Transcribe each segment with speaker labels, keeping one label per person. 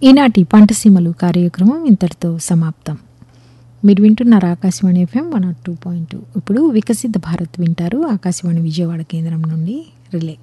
Speaker 1: ఈనాటి పంటసీమలు కార్యక్రమం ఇంతటితో సమాప్తం మీరు వింటున్నారు Akashvani FM one nought two point two ఇప్పుడు వికసిత భారత్ వింటారు ఆకాశవాణి విజయవాడ కేంద్రం నుండి రిలే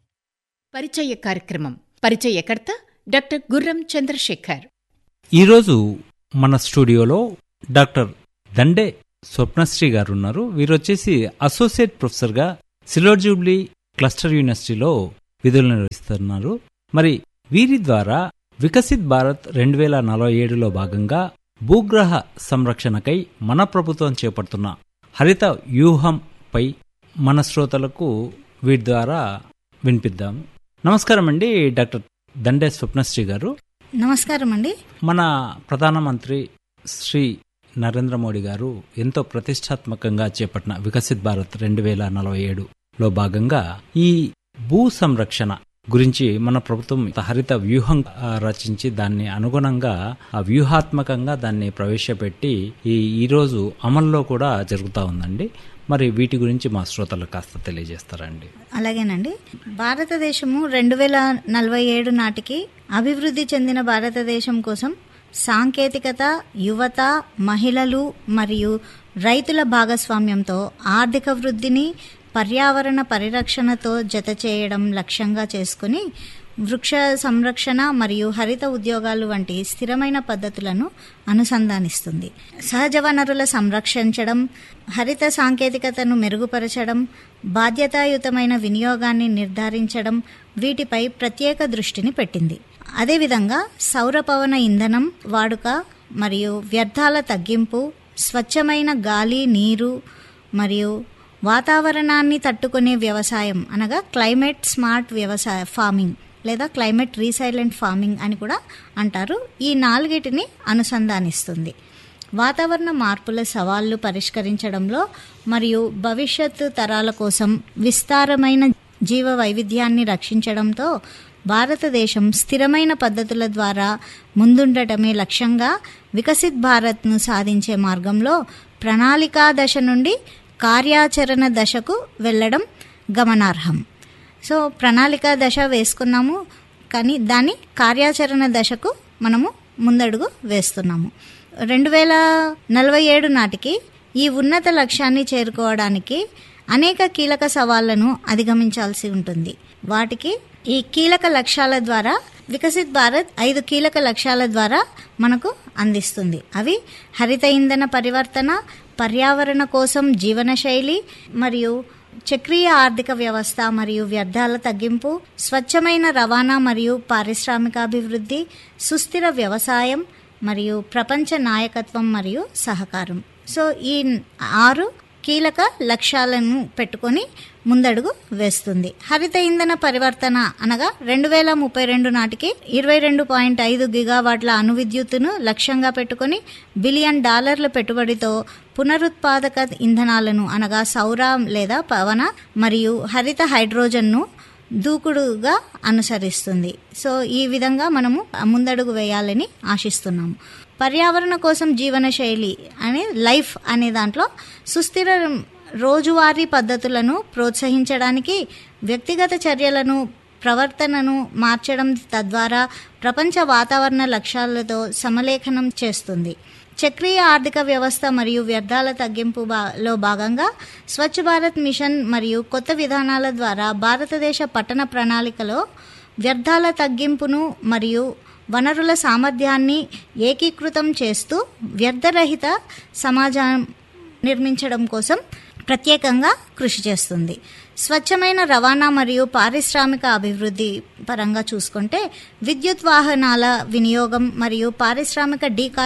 Speaker 2: పరిచయ కార్యక్రమం పరిచయకర్త డాక్టర్ గుర్రం చంద్రశేఖర్
Speaker 3: ఈరోజు మన స్టూడియోలో డాక్టర్ దండే స్వప్నశ్రీ గారు ఉన్నారు వీరు వచ్చేసి అసోసియేట్ ప్రొఫెసర్గా సిల్వర్ జూబ్లీ క్లస్టర్ యూనివర్సిటీలో విధులు నిర్వహిస్తున్నారు మరి వీరి ద్వారా వికసిత్ భారత్ రెండు వేల నలభై ఏడులో భాగంగా భూగ్రహ సంరక్షణకై మన ప్రభుత్వం చేపడుతున్న హరిత వ్యూహంపై మన శ్రోతలకు వీటి ద్వారా వినిపిద్దాం నమస్కారం అండి డాక్టర్ దండే స్వప్నశ్రీ గారు
Speaker 4: నమస్కారం అండి
Speaker 3: మన ప్రధానమంత్రి శ్రీ నరేంద్ర మోడీ గారు ఎంతో ప్రతిష్టాత్మకంగా చేపట్టిన వికసిత్ భారత్ రెండు వేల నలభై ఏడులో భాగంగా ఈ భూ సంరక్షణ గురించి మన ప్రభుత్వం హరిత వ్యూహం ఆ, రచించి దాన్ని అనుగుణంగా ఆ వ్యూహాత్మకంగా దాన్ని ప్రవేశపెట్టి ఈ ఈరోజు అమల్లో కూడా జరుగుతూ ఉందండి మరి వీటి గురించి మా శ్రోతలకు కాస్త తెలియజేస్తారండి
Speaker 4: అలాగేనండి భారతదేశము రెండు వేల నలభై ఏడు నాటికి అభివృద్ధి చెందిన భారతదేశం కోసం సాంకేతికత యువత మహిళలు మరియు రైతుల భాగస్వామ్యంతో ఆర్థిక వృద్ధిని పర్యావరణ పరిరక్షణతో జత చేయడం లక్ష్యంగా చేసుకుని వృక్ష సంరక్షణ మరియు హరిత ఉద్యోగాలు వంటి స్థిరమైన పద్ధతులను అనుసంధానిస్తుంది సహజ వనరుల సంరక్షించడం హరిత సాంకేతికతను మెరుగుపరచడం బాధ్యతాయుతమైన వినియోగాన్ని నిర్ధారించడం వీటిపై ప్రత్యేక దృష్టిని పెట్టింది అదేవిధంగా సౌర పవన ఇంధనం వాడుక మరియు వ్యర్థాల తగ్గింపు స్వచ్ఛమైన గాలి నీరు మరియు వాతావరణాన్ని తట్టుకునే వ్యవసాయం అనగా క్లైమేట్ స్మార్ట్ వ్యవసాయ ఫార్మింగ్ లేదా క్లైమేట్ రీసైలెంట్ ఫార్మింగ్ అని కూడా అంటారు ఈ నాలుగిటిని అనుసంధానిస్తుంది వాతావరణ మార్పుల సవాళ్లు పరిష్కరించడంలో మరియు భవిష్యత్తు తరాల కోసం విస్తారమైన జీవ వైవిధ్యాన్ని రక్షించడంతో భారతదేశం స్థిరమైన పద్ధతుల ద్వారా ముందుండటమే లక్ష్యంగా వికసిత్ భారత్ను సాధించే మార్గంలో ప్రణాళికా దశ నుండి కార్యాచరణ దశకు వెళ్ళడం గమనార్హం సో ప్రణాళిక దశ వేసుకున్నాము కానీ దాని కార్యాచరణ దశకు మనము ముందడుగు వేస్తున్నాము రెండు వేల నలభై ఏడు నాటికి ఈ ఉన్నత లక్ష్యాన్ని చేరుకోవడానికి అనేక కీలక సవాళ్లను అధిగమించాల్సి ఉంటుంది వాటికి ఈ కీలక లక్ష్యాల ద్వారా వికసిత్ భారత్ ఐదు కీలక లక్ష్యాల ద్వారా మనకు అందిస్తుంది అవి హరిత ఇంధన పరివర్తన పర్యావరణ కోసం జీవనశైలి మరియు చక్రీయ ఆర్థిక వ్యవస్థ మరియు వ్యర్థాల తగ్గింపు స్వచ్ఛమైన రవాణా మరియు పారిశ్రామికాభివృద్ధి సుస్థిర వ్యవసాయం మరియు ప్రపంచ నాయకత్వం మరియు సహకారం సో ఈ ఆరు కీలక లక్ష్యాలను పెట్టుకొని ముందడుగు వేస్తుంది హరిత ఇంధన పరివర్తన అనగా రెండు వేల ముప్పై రెండు నాటికి ఇరవై రెండు పాయింట్ ఐదు గిగావాట్ల అణు విద్యుత్తును లక్ష్యంగా పెట్టుకొని బిలియన్ డాలర్ల పెట్టుబడితో పునరుత్పాదక ఇంధనాలను అనగా సౌర లేదా పవన మరియు హరిత హైడ్రోజన్ను దూకుడుగా అనుసరిస్తుంది సో ఈ విధంగా మనము ముందడుగు వేయాలని ఆశిస్తున్నాము పర్యావరణ కోసం జీవన శైలి అనే లైఫ్ అనే దాంట్లో సుస్థిర రోజువారీ పద్ధతులను ప్రోత్సహించడానికి వ్యక్తిగత చర్యలను ప్రవర్తనను మార్చడం తద్వారా ప్రపంచ వాతావరణ లక్ష్యాలతో సమలేఖనం చేస్తుంది చక్రీయ ఆర్థిక వ్యవస్థ మరియు వ్యర్థాల తగ్గింపు బా- లో భాగంగా స్వచ్ఛ భారత్ మిషన్ మరియు కొత్త విధానాల ద్వారా భారతదేశ పట్టణ ప్రణాళికలో వ్యర్థాల తగ్గింపును మరియు వనరుల సామర్థ్యాన్ని ఏకీకృతం చేస్తూ వ్యర్థరహిత సమాజం నిర్మించడం కోసం ప్రత్యేకంగా కృషి చేస్తుంది స్వచ్ఛమైన రవాణా మరియు పారిశ్రామిక అభివృద్ధి పరంగా చూసుకుంటే విద్యుత్ వాహనాల వినియోగం మరియు పారిశ్రామిక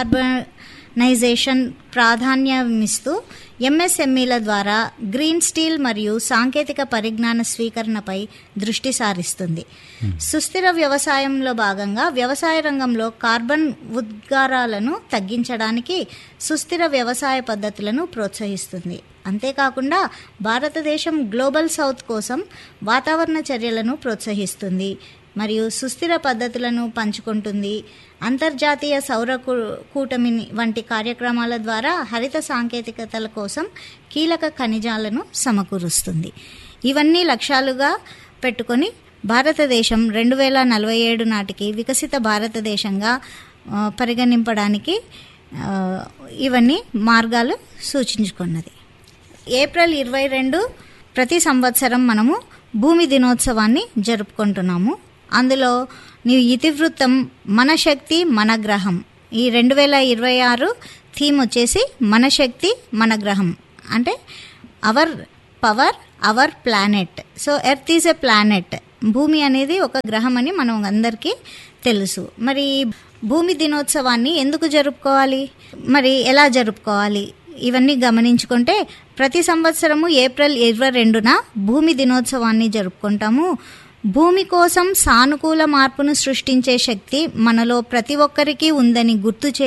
Speaker 4: డీకార్బనైజేషన్ ప్రాధాన్యమిస్తూ ఎంఎస్ఎంఈల ద్వారా గ్రీన్ స్టీల్ మరియు సాంకేతిక పరిజ్ఞాన స్వీకరణపై దృష్టి సారిస్తుంది సుస్థిర వ్యవసాయంలో భాగంగా వ్యవసాయ రంగంలో కార్బన్ ఉద్గారాలను తగ్గించడానికి సుస్థిర వ్యవసాయ పద్ధతులను ప్రోత్సహిస్తుంది అంతేకాకుండా భారతదేశం గ్లోబల్ సౌత్ కోసం వాతావరణ చర్యలను ప్రోత్సహిస్తుంది మరియు సుస్థిర పద్ధతులను పంచుకుంటుంది అంతర్జాతీయ సౌర కూ- కూటమి వంటి కార్యక్రమాల ద్వారా హరిత సాంకేతికతల కోసం కీలక ఖనిజాలను సమకూరుస్తుంది ఇవన్నీ లక్ష్యాలుగా పెట్టుకొని భారతదేశం రెండు వేల నలభై ఏడు నాటికి వికసిత భారతదేశంగా ఆ, పరిగణింపడానికి ఆ, ఇవన్నీ మార్గాలు సూచించుకున్నది ఏప్రిల్ ఇరవై రెండు ప్రతి సంవత్సరం మనము భూమి దినోత్సవాన్ని జరుపుకుంటున్నాము అందులో నీ ఇతివృత్తం మన శక్తి మన గ్రహం ఈ రెండు వేల ఇరవై ఆరు థీమ్ వచ్చేసి మన శక్తి మన గ్రహం అంటే our power our planet so earth is a planet భూమి అనేది ఒక గ్రహం అని మనం అందరికీ తెలుసు మరి భూమి దినోత్సవాన్ని ఎందుకు జరుపుకోవాలి మరి ఎలా జరుపుకోవాలి ఇవన్నీ గమనించుకుంటే ప్రతి సంవత్సరము ఏప్రిల్ ఇరవై రెండున భూమి దినోత్సవాన్ని జరుపుకుంటాము భూమి కోసం సానుకూల మార్పును సృష్టించే శక్తి మనలో ప్రతి ఒక్కరికి ఉందని గుర్తు చే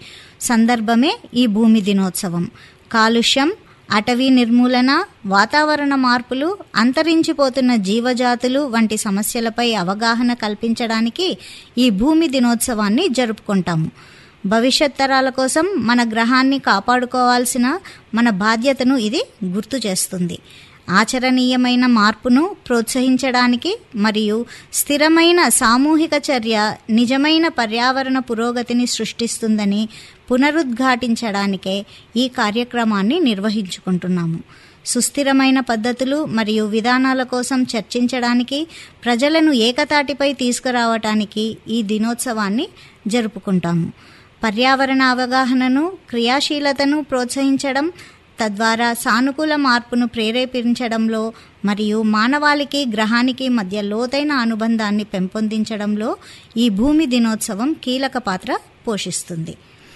Speaker 4: సందర్భమే ఈ భూమి దినోత్సవం కాలుష్యం అటవీ నిర్మూలన వాతావరణ మార్పులు అంతరించిపోతున్న జీవజాతులు వంటి సమస్యలపై అవగాహన కల్పించడానికి ఈ భూమి దినోత్సవాన్ని జరుపుకుంటాము భవిష్యత్ తరాల కోసం మన గ్రహాన్ని కాపాడుకోవాల్సిన మన బాధ్యతను ఇది గుర్తు చేస్తుంది ఆచరణీయమైన మార్పును ప్రోత్సహించడానికి మరియు స్థిరమైన సామూహిక చర్య నిజమైన పర్యావరణ పురోగతిని సృష్టిస్తుందని పునరుద్ఘాటించడానికే ఈ కార్యక్రమాన్ని నిర్వహించుకుంటున్నాము సుస్థిరమైన పద్ధతులు మరియు విధానాల కోసం చర్చించడానికి ప్రజలను ఏకతాటిపై తీసుకురావటానికి ఈ దినోత్సవాన్ని జరుపుకుంటాము పర్యావరణ అవగాహనను క్రియాశీలతను ప్రోత్సహించడం తద్వారా సానుకూల మార్పును ప్రేరేపించడంలో మరియు మానవాళికి గ్రహానికి మధ్య లోతైన అనుబంధాన్ని పెంపొందించడంలో ఈ భూమి దినోత్సవం కీలక పాత్ర పోషిస్తుంది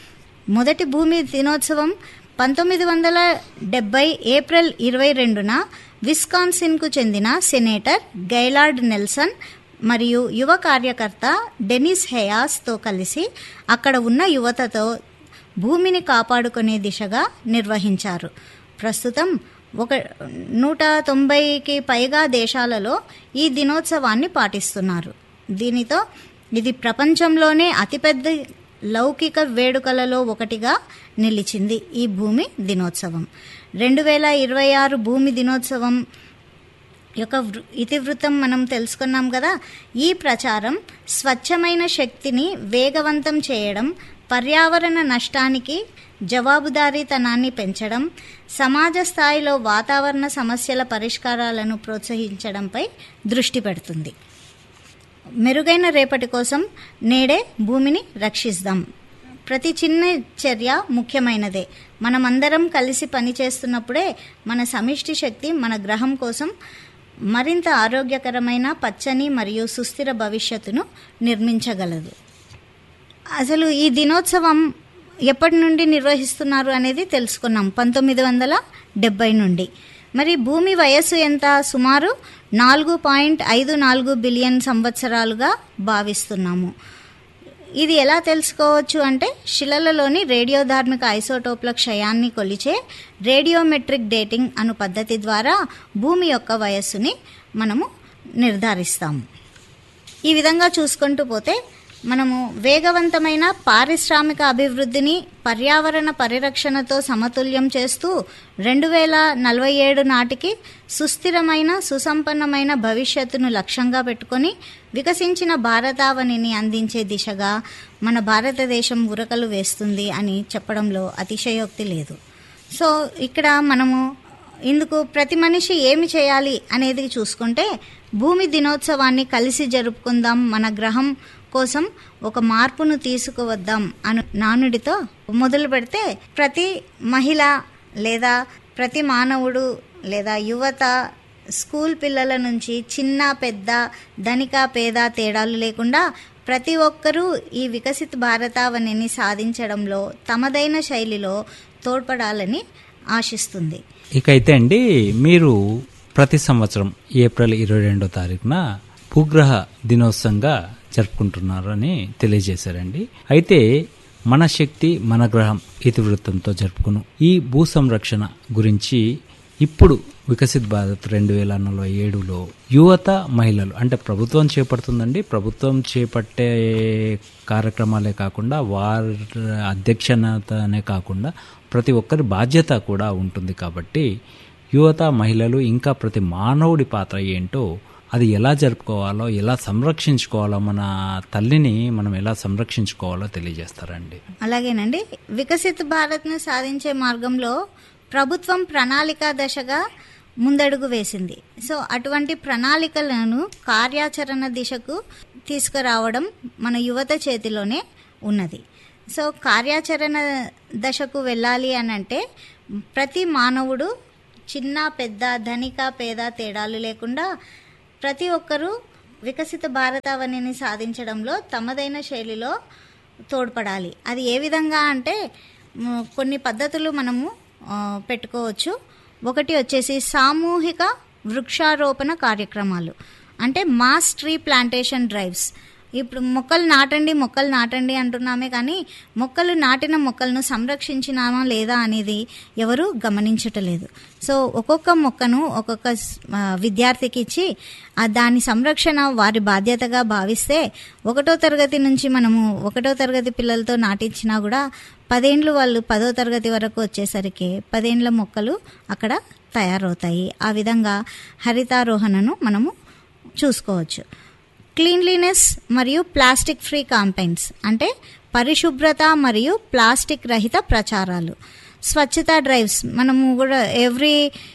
Speaker 4: మొదటి భూమి దినోత్సవం పంతొమ్మిది వందల డెబ్బై ఏప్రిల్ ఇరవై రెండున విస్కాన్సిన్కు చెందిన సెనేటర్ గైలార్డ్ నెల్సన్ మరియు యువ కార్యకర్త డెనిస్ హెయాస్తో కలిసి అక్కడ ఉన్న యువతతో భూమిని కాపాడుకునే దిశగా నిర్వహించారు ప్రస్తుతం ఒక నూట తొంభైకి పైగా దేశాలలో ఈ దినోత్సవాన్ని పాటిస్తున్నారు దీనితో ఇది ప్రపంచంలోనే అతిపెద్ద లౌకిక వేడుకలలో ఒకటిగా నిలిచింది ఈ భూమి దినోత్సవం రెండు వేల ఇరవై ఆరు భూమి దినోత్సవం యొక్క వృ- ఇతివృత్తం మనం తెలుసుకున్నాం కదా ఈ ప్రచారం స్వచ్ఛమైన శక్తిని వేగవంతం చేయడం పర్యావరణ నష్టానికి జవాబుదారీతనాన్ని పెంచడం సమాజ స్థాయిలో వాతావరణ సమస్యల పరిష్కారాలను ప్రోత్సహించడంపై దృష్టి పెడుతుంది మెరుగైన రేపటి కోసం నేడే భూమిని రక్షిద్దాం ప్రతి చిన్న చర్య ముఖ్యమైనదే మనమందరం కలిసి పనిచేస్తున్నప్పుడే మన సమిష్టి శక్తి మన గ్రహం కోసం మరింత ఆరోగ్యకరమైన పచ్చని మరియు సుస్థిర భవిష్యత్తును నిర్మించగలదు అసలు ఈ దినోత్సవం ఎప్పటి నుండి నిర్వహిస్తున్నారు అనేది తెలుసుకున్నాం పంతొమ్మిది వందల డెబ్బై నుండి మరి భూమి వయస్సు ఎంత సుమారు నాలుగు పాయింట్ ఐదు నాలుగు బిలియన్ సంవత్సరాలుగా భావిస్తున్నాము ఇది ఎలా తెలుసుకోవచ్చు అంటే శిలలలోని రేడియోధార్మిక ఐసోటోప్ల క్షయాన్ని కొలిచే రేడియోమెట్రిక్ డేటింగ్ అను పద్ధతి ద్వారా భూమి యొక్క వయస్సుని మనము నిర్ధారిస్తాము ఈ విధంగా చూసుకుంటూ పోతే మనము వేగవంతమైన పారిశ్రామిక అభివృద్ధిని పర్యావరణ పరిరక్షణతో సమతుల్యం చేస్తూ రెండు వేల నలభై ఏడు నాటికి సుస్థిరమైన సుసంపన్నమైన భవిష్యత్తును లక్ష్యంగా పెట్టుకొని వికసించిన భారతావనిని అందించే దిశగా మన భారతదేశం ఉరకలు వేస్తుంది అని చెప్పడంలో అతిశయోక్తి లేదు సో ఇక్కడ మనము ఇందుకు ప్రతి మనిషి ఏమి చేయాలి అనేది చూసుకుంటే భూమి దినోత్సవాన్ని కలిసి జరుపుకుందాం మన గ్రహం కోసం ఒక మార్పును తీసుకువద్దాం అను నానుడితో మొదలు పెడితే ప్రతి మహిళ లేదా ప్రతి మానవుడు లేదా యువత స్కూల్ పిల్లల నుంచి చిన్న పెద్ద ధనిక పేద తేడాలు లేకుండా ప్రతి ఒక్కరూ ఈ వికసిత భారతావనిని సాధించడంలో తమదైన శైలిలో తోడ్పడాలని ఆశిస్తుంది
Speaker 3: ఇకైతే అండి మీరు ప్రతి సంవత్సరం ఏప్రిల్ ఇరవై రెండో తారీఖున భూగ్రహ దినోత్సవంగా జరుపుకుంటున్నారని తెలియజేశారండి అయితే మన శక్తి మన గ్రహం ఇతివృత్తంతో జరుపుకును ఈ భూ సంరక్షణ గురించి ఇప్పుడు వికసిత్ భారత్ రెండు వేల నలభై ఏడులో యువత మహిళలు అంటే ప్రభుత్వం చేపడుతుందండి ప్రభుత్వం చేపట్టే కార్యక్రమాలే కాకుండా వారి అధ్యక్షతనే కాకుండా ప్రతి ఒక్కరి బాధ్యత కూడా ఉంటుంది కాబట్టి యువత మహిళలు ఇంకా ప్రతి మానవుడి పాత్ర ఏంటో అది ఎలా జరుపుకోవాలో ఎలా సంరక్షించుకోవాలో మన తల్లిని మనం ఎలా సంరక్షించుకోవాలో తెలియజేస్తారండి
Speaker 4: అలాగేనండి వికసిత్ భారత్ను సాధించే మార్గంలో ప్రభుత్వం ప్రణాళిక దశగా ముందడుగు వేసింది సో అటువంటి ప్రణాళికలను కార్యాచరణ దిశకు తీసుకురావడం మన యువత చేతిలోనే ఉన్నది సో కార్యాచరణ దశకు వెళ్ళాలి అని అంటే ప్రతి మానవుడు చిన్న పెద్ద ధనిక పేద తేడాలు లేకుండా ప్రతి ఒక్కరూ వికసిత భారతావనిని సాధించడంలో తమదైన శైలిలో తోడ్పడాలి అది ఏ విధంగా అంటే మ్, కొన్ని పద్ధతులు మనము ఆ, పెట్టుకోవచ్చు ఒకటి వచ్చేసి సామూహిక వృక్షారోపణ కార్యక్రమాలు అంటే మాస్ ట్రీ ప్లాంటేషన్ డ్రైవ్స్ ఇప్పుడు మొక్కలు నాటండి మొక్కలు నాటండి అంటున్నామే కానీ మొక్కలు నాటిన మొక్కలను సంరక్షించినామా లేదా అనేది ఎవరు గమనించటలేదు సో ఒక్కొక్క మొక్కను ఒక్కొక్క స్- ఆ, విద్యార్థికి ఇచ్చి ఆ దాని సంరక్షణ వారి బాధ్యతగా భావిస్తే ఒకటో తరగతి నుంచి మనము ఒకటో తరగతి పిల్లలతో నాటించినా కూడా పదేండ్లు వాళ్ళు పదో తరగతి వరకు వచ్చేసరికి పదేండ్ల మొక్కలు అక్కడ తయారవుతాయి ఆ విధంగా హరితారోహణను మనము చూసుకోవచ్చు క్లీన్లీనెస్ మరియు ప్లాస్టిక్ ఫ్రీ కాంపెయిన్స్ అంటే పరిశుభ్రత మరియు ప్లాస్టిక్ రహిత ప్రచారాలు స్వచ్ఛతా డ్రైవ్స్ మనము కూడా ఎవ్రీ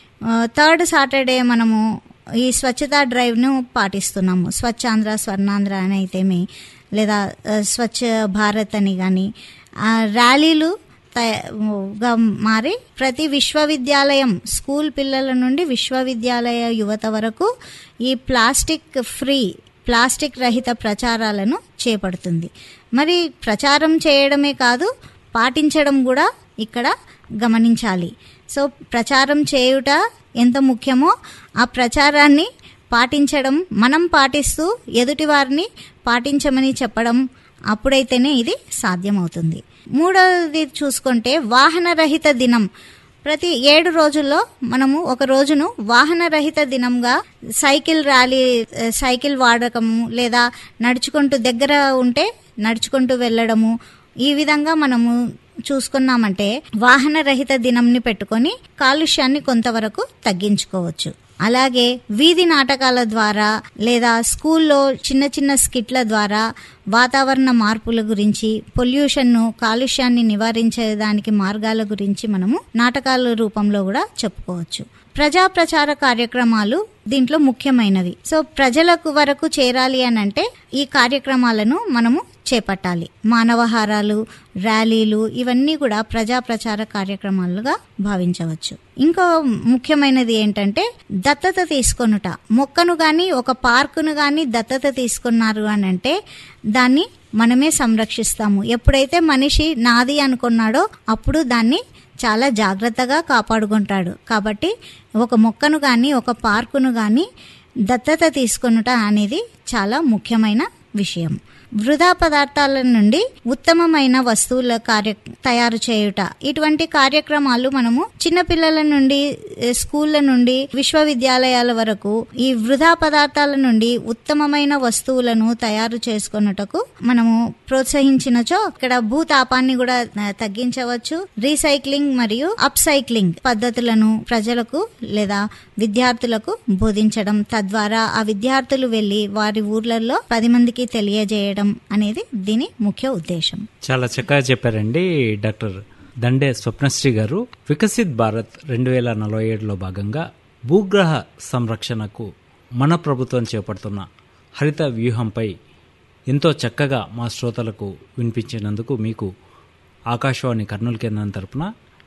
Speaker 4: థర్డ్ సాటర్డే మనము ఈ స్వచ్ఛతా డ్రైవ్ను పాటిస్తున్నాము స్వచ్ఛాంధ్ర స్వర్ణాంధ్ర అని అయితేమి లేదా ఆ, స్వచ్ఛ భారత్ అని కానీ ర్యాలీలు తయ- గా మారి ప్రతి విశ్వవిద్యాలయం స్కూల్ పిల్లల నుండి విశ్వవిద్యాలయ యువత వరకు ఈ ప్లాస్టిక్ ఫ్రీ ప్లాస్టిక్ రహిత ప్రచారాలను చేపడుతుంది మరి ప్రచారం చేయడమే కాదు పాటించడం కూడా ఇక్కడ గమనించాలి సో ప్రచారం చేయుట ఎంత ముఖ్యమో ఆ ప్రచారాన్ని పాటించడం మనం పాటిస్తూ ఎదుటి వారిని పాటించమని చెప్పడం అప్పుడైతేనే ఇది సాధ్యమవుతుంది మూడవది చూసుకుంటే వాహన రహిత దినం ప్రతి ఏడు రోజుల్లో మనము ఒక రోజును వాహన రహిత దినంగా సైకిల్ ర్యాలీ ఆ, సైకిల్ వాడకము లేదా నడుచుకుంటూ దగ్గర ఉంటే నడుచుకుంటూ వెళ్ళడము ఈ విధంగా మనము చూసుకున్నామంటే వాహన రహిత దినంని పెట్టుకొని కాలుష్యాన్ని కొంతవరకు తగ్గించుకోవచ్చు అలాగే వీధి నాటకాల ద్వారా లేదా స్కూల్లో చిన్న చిన్న స్కిట్ల ద్వారా వాతావరణ మార్పుల గురించి పొల్యూషన్ను కాలుష్యాన్ని నివారించేదానికి మార్గాల గురించి మనము నాటకాల రూపంలో కూడా చెప్పుకోవచ్చు ప్రజా ప్రచార కార్యక్రమాలు దీంట్లో ముఖ్యమైనవి సో ప్రజలకు వరకు చేరాలి అని అంటే ఈ కార్యక్రమాలను మనము చేపట్టాలి మానవహారాలు ర్యాలీలు ఇవన్నీ కూడా ప్రజా ప్రచార కార్యక్రమాలుగా భావించవచ్చు ఇంకో ముఖ్యమైనది ఏంటంటే దత్తత తీసుకొనుట మొక్కను గాని ఒక పార్కును గాని దత్తత తీసుకున్నారు అని అంటే దాన్ని మనమే సంరక్షిస్తాము ఎప్పుడైతే మనిషి నాది అనుకున్నాడో అప్పుడు దాన్ని చాలా జాగ్రత్తగా కాపాడుకుంటాడు కాబట్టి ఒక మొక్కను కానీ ఒక పార్కును కానీ దత్తత తీసుకొనుట అనేది చాలా ముఖ్యమైన విషయం వృధా పదార్థాల నుండి ఉత్తమమైన వస్తువుల కార్య తయారు చేయుట ఇటువంటి కార్యక్రమాలు మనము చిన్నపిల్లల నుండి ఏ, స్కూళ్ళ నుండి విశ్వవిద్యాలయాల వరకు ఈ వృధా పదార్థాల నుండి ఉత్తమమైన వస్తువులను తయారు చేసుకొనుటకు మనము ప్రోత్సహించినచో ఇక్కడ భూతాపాన్ని కూడా ఆ, తగ్గించవచ్చు రీసైక్లింగ్ మరియు అప్ సైక్లింగ్ పద్ధతులను ప్రజలకు లేదా విద్యార్థులకు బోధించడం తద్వారా ఆ విద్యార్థులు వెళ్లి వారి ఊర్లలో పది మందికి తెలియజేయడం అనేది దీని ముఖ్య ఉద్దేశం
Speaker 3: చాలా చక్కగా చెప్పారండి డాక్టర్ దండే స్వప్నశ్రీ గారు వికసిత్ భారత్ రెండు వేల నలభై ఏడులో భాగంగా భూగ్రహ సంరక్షణకు మన ప్రభుత్వం చేపడుతున్న హరిత వ్యూహంపై ఎంతో చక్కగా మా శ్రోతలకు వినిపించినందుకు మీకు ఆకాశవాణి కర్నూలు కేంద్రం తరపున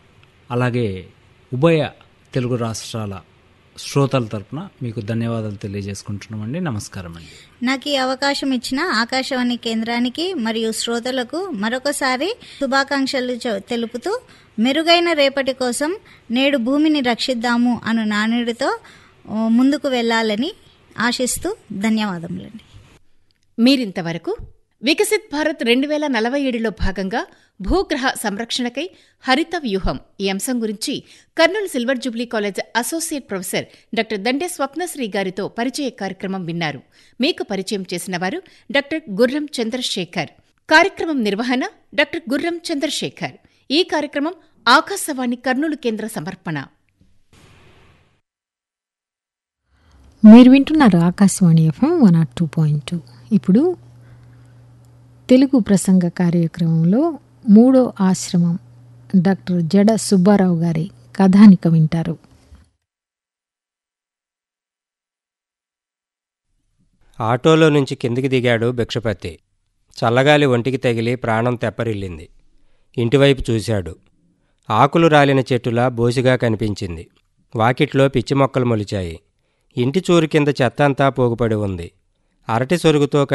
Speaker 3: అలాగే ఉభయ తెలుగు రాష్ట్రాల శ్రోతల తరపున మీకు ధన్యవాదాలు తెలియజేసుకుంటున్నామండి నమస్కారం అండి
Speaker 4: నాకు ఈ అవకాశం ఇచ్చిన ఆకాశవాణి కేంద్రానికి మరియు శ్రోతలకు మరొకసారి శుభాకాంక్షలు చె- తెలుపుతూ మెరుగైన రేపటి కోసం నేడు భూమిని రక్షిద్దాము అను నానుడితో ఓ, ముందుకు వెళ్ళాలని ఆశిస్తూ ధన్యవాదములండి
Speaker 2: మీరింతవరకు వికసిత్ భారత్ రెండు వేల నలభై ఏడులో భాగంగా భూగ్రహ సంరక్షణకై హరిత వ్యూహం ఈ అంశం గురించి Kurnool silver jubilee college associate professor doctor Dande Swapnasri గారితో పరిచయ కార్యక్రమం విన్నారు మీకు పరిచయం చేసిన వారు డాక్టర్ గుర్రం చంద్రశేఖర్ కార్యక్రమం నిర్వహణ డాక్టర్ గుర్రం చంద్రశేఖర్ ఈ కార్యక్రమం ఆకాశవాణి కర్నూలు కేంద్ర సమర్పణ
Speaker 1: మీరు వింటున్నారు Akashvani FM one R two point two ఇప్పుడు తెలుగు ప్రసంగ కార్యక్రమంలో మూడో ఆశ్రమం డాక్టర్ జడ సుబ్బారావు గారి కథానిక వింటారు
Speaker 5: ఆటోలో నుంచి కిందికి దిగాడు భిక్షపతి చల్లగాలి ఒంటికి తగిలి ప్రాణం తెప్పరిల్లింది ఇంటివైపు చూశాడు ఆకులు రాలిన చెట్టులా బోసిగా కనిపించింది వాకిట్లో పిచ్చి మొక్కలు మొలిచాయి ఇంటి చూరు కింద చెత్త అంతా పోగుపడి ఉంది అరటి సొరుగుతో